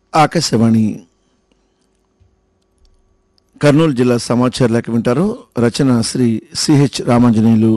ఆకాశవాణి కర్నూలు జిల్లా సమాచార లేఖ వింటారు రచన శ్రీ సిహెచ్ రామాంజనేయులు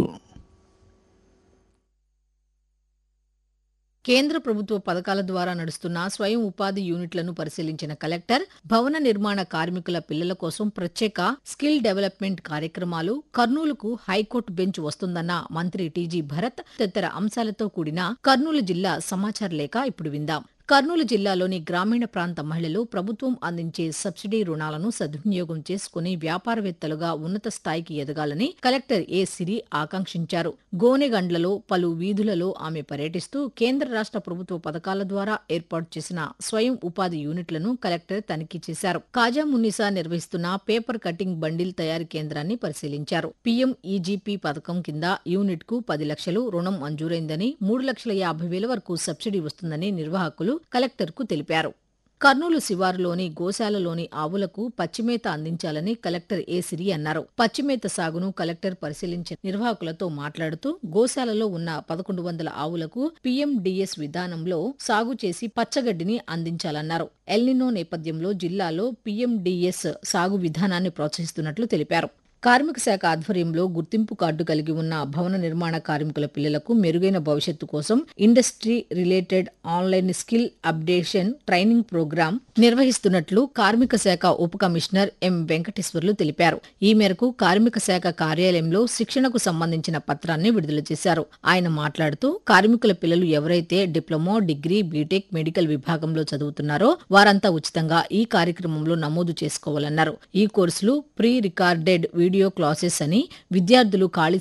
కేంద్ర ప్రభుత్వ పథకాల ద్వారా నడుస్తున్న స్వయం ఉపాధి యూనిట్లను పరిశీలించిన కలెక్టర్ భవన నిర్మాణ కార్మికుల పిల్లల కోసం ప్రత్యేక స్కిల్ డెవలప్మెంట్ కార్యక్రమాలు కర్నూలుకు హైకోర్టు బెంచ్ వస్తుందన్న మంత్రి టీజీ భరత్ తదితర అంశాలతో కూడిన కర్నూలు జిల్లా సమాచార లేఖ ఇప్పుడు విందాం కర్నూలు జిల్లాలోని గ్రామీణ ప్రాంత మహిళలు ప్రభుత్వం అందించే సబ్సిడీ రుణాలను సద్వినియోగం చేసుకుని వ్యాపారవేత్తలుగా ఉన్నత స్థాయికి ఎదగాలని కలెక్టర్ ఏ సిరి ఆకాంక్షించారు గోనెగండ్లలో పలు వీధులలో ఆమె పర్యటిస్తూ కేంద్ర రాష్ట్ర ప్రభుత్వ పథకాల ద్వారా ఏర్పాటు చేసిన స్వయం ఉపాధి యూనిట్లను కలెక్టర్ తనిఖీ చేశారు కాజా మున్నిసా నిర్వహిస్తున్న పేపర్ కటింగ్ బండిల్ తయారీ కేంద్రాన్ని పరిశీలించారు పీఎం ఈజీపీ పథకం కింద యూనిట్ కు పది లక్షలు రుణం మంజూరైందని మూడు లక్షల యాభై వేల వరకు సబ్సిడీ వస్తుందని నిర్వాహకులు కలెక్టర్కు తెలిపారు కర్నూలు శివారులోని గోశాలలోని ఆవులకు పచ్చిమేత అందించాలని కలెక్టర్ ఏ సిరి అన్నారు పచ్చిమేత సాగును కలెక్టర్ పరిశీలించిన నిర్వాహకులతో మాట్లాడుతూ గోశాలలో ఉన్న పదకొండు వందల ఆవులకు పీఎండీఎస్ విధానంలో సాగు చేసి పచ్చగడ్డిని అందించాలన్నారు ఎల్నినో నేపథ్యంలో జిల్లాలో పీఎండీఎస్ సాగు విధానాన్ని ప్రోత్సహిస్తున్నట్లు తెలిపారు కార్మిక శాఖ ఆధ్వర్యంలో గుర్తింపు కార్డు కలిగి ఉన్న భవన నిర్మాణ కార్మికుల పిల్లలకు మెరుగైన భవిష్యత్తు కోసం industry related online skill updation training program నిర్వహిస్తున్నట్లు కార్మిక శాఖ ఉప కమిషనర్ ఎం వెంకటేశ్వర్లు తెలిపారు ఈ మేరకు కార్మిక శాఖ కార్యాలయంలో శిక్షణకు సంబంధించిన పత్రాన్ని విడుదల చేశారు ఆయన మాట్లాడుతూ కార్మికుల పిల్లలు ఎవరైతే డిప్లొమా డిగ్రీ బీటెక్ మెడికల్ విభాగంలో చదువుతున్నారో వారంతా ఉచితంగా ఈ కార్యక్రమంలో నమోదు చేసుకోవాలన్నారు ఈ కోర్సులు ప్రీ రికార్డెడ్ వీడియో క్లాసెస్ అని విద్యార్థులు ఖాళీ